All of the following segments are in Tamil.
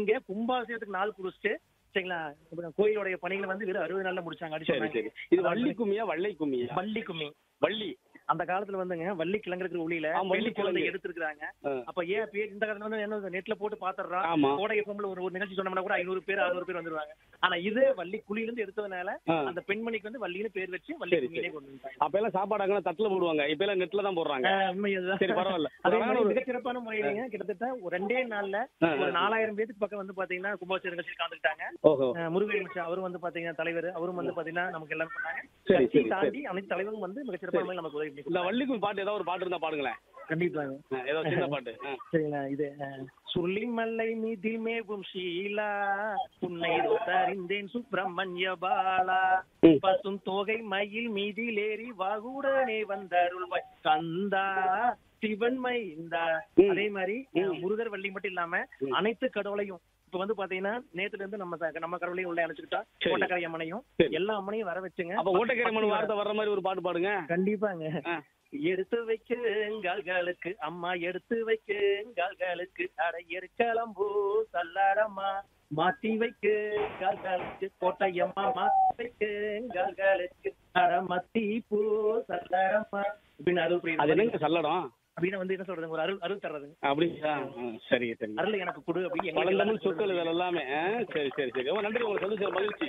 இங்க கும்பாபிஷேகத்துக்கு நாள் குறிச்சிட்டு சரிங்களா இப்ப கோயிலுடைய பணிகளை வந்து வெறும் அறுபது நாள்ல முடிச்சாங்க அப்படி சரி சொன்னாங்க. சரி இது வள்ளி கும்மியா வள்ளை கும்மியா வள்ளி கும்மி வள்ளி அந்த காலத்துல வந்துங்க வள்ளி கிழங்கு இருக்கிற ஒளியில ஆ, வள்ளி வெள்ளி குழந்தை கிழங்கு. எடுத்திருக்காங்க ஆ. அப்ப ஏன் பேர் இந்த காலத்துல வந்து என்ன நெட்ல போட்டு பாத்துறான் ஆமா கோடை எஃப்எம்ல ஒரு ஒரு நிகழ்ச்சி சொன்னோம்னா கூட ஐநூறு பேர் அறுநூறு பேர் வந்துருவாங்க ஆனா இது வள்ளி குழியில இருந்து எடுத்ததுனால ஆ. அந்த பெண்மணிக்கு வந்து வள்ளின்னு பேர் வச்சு வள்ளி சரி, கும்மியிலே கொண்டு வந்துட்டாங்க அப்ப எல்லாம் சாப்பாடு அங்கெல்லாம் தட்டுல போடுவாங்க இப்ப எல்லாம் நெட்ல தான் போடுறாங்க ஆ, உண்மை அதுதான். சரி பரவாயில்ல அதே அழகான மாதிரி ஒரு- மிகச்சிறப்பான முறையிலங்க கிட்டத்தட்ட ஒரு ரெண்டே நாள்ல ஆ, ஒரு ஆ. நாலாயிரம் பேருக்கு பக்கம் வந்து பாத்தீங்கன்னா கும்பாபிஷேக நிகழ்ச்சியில் கலந்துக்கிட்டாங்க ஓஹோ அஹ் முருகன் மிஸ்ரா அவரும் வந்து பாத்தீங்கன்னா தலைவர் அவரும் வந்து பாத்தீங்கன்னா நமக்கு எல்லாம் பண்ணாங்க சரி கட்சி சரி சரி தாண்டி அனைத்து தலைவரும் வந்து மிகச்சிறப்பான முறையில் நமக்கு உதவி பண்ணி இந்த கொடுத்தாங்க. வள்ளி கும்மி பாட்டு ஏதாவது ஒரு பாட்டு இருந்தா பாடுங்களேன் கண்டிப்பாங்க ஆ, ஏதோ சின்ன பாட்டு ஆ. சரிங்களா இது அஹ், சுள்ளிமல்லை மீதில் மேவும் ஷீலா உன்னை தறிந்தேன் சுப்பிரமணிய பாலா ம். பசும் தோகை மயில் மீதிலேறி வாகுடனே வந்தருள்வாய் கந்தா சிவன் மைந்தா ம். அதே மாதிரி அஹ், ம். முருகர் வள்ளி மட்டும் இல்லாம ம். அனைத்து கடவுளையும் இப்ப வந்து பாத்தீங்கன்னா நேத்துல இருந்து நம்ம ச- நம்ம கடவுளையும் உள்ள அணைச்சுக்கிட்டா சரி. கோட்டக்கரை அம்மனையும் சரி. எல்லா அம்மனையும் வர வச்சுங்க அப்ப ஓட்டக்கரை மண் பக்தி வார்த்தை வர்ற மாதிரி ஒரு பாட்டு பாடுங்க கண்டிப்பாங்க ஆ. எடுத்து வைக்குங்கால்களுக்கு அம்மா எடுத்து வைக்குங்கால்களுக்கு அட எருக்களம்பூ சல்லாரம்மா மாத்தி வைக்கு கால்களுக்கு கோட்டையம்மா மாத்தி வைக்குங்கால்களுக்கு அட மத்தி பூ சல்லாரம்மா அப்படின்னு அருள் அது புரியுது என்னங்க சல்லடம் அப்படின்னு வந்து என்ன சொல்றதுங்க ஒரு அருள் அருள் தர்றதுங்க அப்படிங்களா ஆ, சரிங்க சரிங்க அருள் எனக்கு கொடு அப்படின்னு எங்களுக்கு பழந்தமிழ் எல்லாருக்கும் சொற்கள் இதெல்லாம் எல்லாமே ஆ, சரி சரி சரி ரொம்ப நன்றி உங்களுக்கு சந்திச்ச மகிழ்ச்சி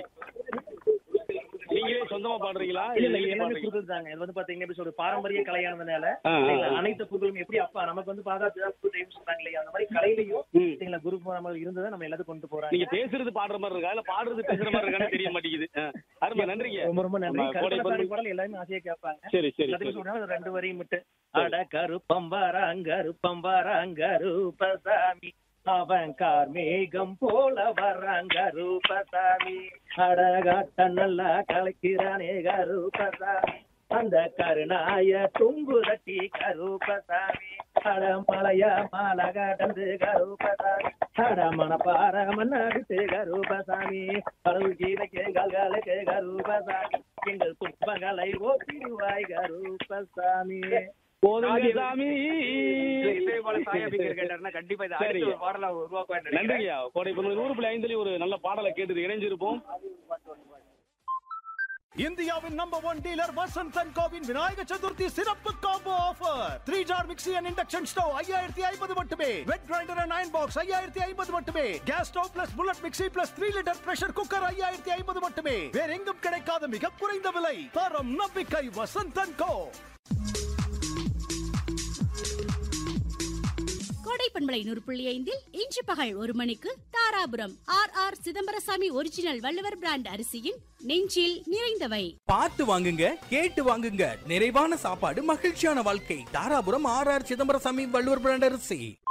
நீங்களே சொந்தமா பாடுறீங்களா இல்ல இல்ல இல்ல எல்லாமே பாடுறீங்களா? புதுதாங்க இது வந்து பாத்தீங்கன்னா எப்படி சொல்றது பாரம்பரிய கலையானதுனால ஆ, ஆ, சரிங்களா, ஆ. அனைத்து புதுகளும் எப்படி அப்பா நமக்கு வந்து பாதுகாப்பு புது தெய்வம் சொன்னாங்க இல்லையா அந்த மாதிரி கலையிலையும் ம். சரிங்களா குரு நம்ம இருந்ததை நம்ம எல்லாத்தையும் கொண்டு போறாங்க நீங்க பேசுறது பாடுற மாதிரி இருக்கா இல்ல பாடுறது பேசுற மாதிரி இருக்கான்னு தெரிய மாட்டேங்குது ஆ, அருமை நன்றிங்க ரொம்ப ரொம்ப நன்றி நம்ம கோடை கருப்பண பந்து- பாடல் எல்லாருமே ஆசையா கேட்பாங்க சரி சரி எல்லாத்தையும் சரி சொல்றாங்க அது ரெண்டு வரையும் விட்டு அட கருப்பம் வராங்கருப்பம் வராங்கருப்பசாமி அவன் கார்மேகம் போல வராங்க ரூபசாமி அடகாட்ட நல்லா கலக்கிறானே கருப்பசாமி அந்த கருணாய தும்பு தட்டி கருப்பசாமி அட மலைய மாலை கடந்து கருப்பசாமி அட மணப்பாற மண்ணாடித்து கருப்பசாமி கடவுள் கீழைக்கு கல்களுக்கு கருப்பசாமி எங்கள் துன்பங்களை ஓட்டிடுவாய் கருப்பசாமி போதுங்க சாமி இதே போல சாயா பிங்கர் கேட்டாருன்னா கண்டிப்பா இதை அடுத்த சரிங்க. ஒரு பாடலா உருவாக்குவான்னு நினைக்கிறேன். நன்றிங்கய்யா கோடை பொண்ணு நூறு புள்ளி ஐந்துலயும் ஒரு நல்ல பாடலை கேட்டு இணைஞ்சிருப்போம் இந்தியாவின் number one dealer Vasanth and கோவின் விநாயக சதுர்த்தி சிறப்பு combo offer three jar mixie and induction stove ஐயாயிரத்தி ஐம்பது மட்டுமே wet grinder and iron box ஐயாயிரத்தி ஐம்பது மட்டுமே gas stove plus bullet mixie plus three litre pressure cooker ஐயாயிரத்தி ஐம்பது மட்டுமே வேற எங்கும் கிடைக்காத மிக குறைந்த விலை தரம் நம்பிக்கை வசந்த் அண்ட் கோ கோடை பண்பலை நூறு புள்ளி ஐந்தில் இன்று பகல் ஒரு மணிக்கு Dharapuram R R Chidambarasamy original Valluvar brand அரிசியின் நெஞ்சில் நிறைந்தவை பார்த்து வாங்குங்க கேட்டு வாங்குங்க நிறைவான சாப்பாடு மகிழ்ச்சியான வாழ்க்கை Dharapuram R R Chidambarasamy Valluvar brand அரிசி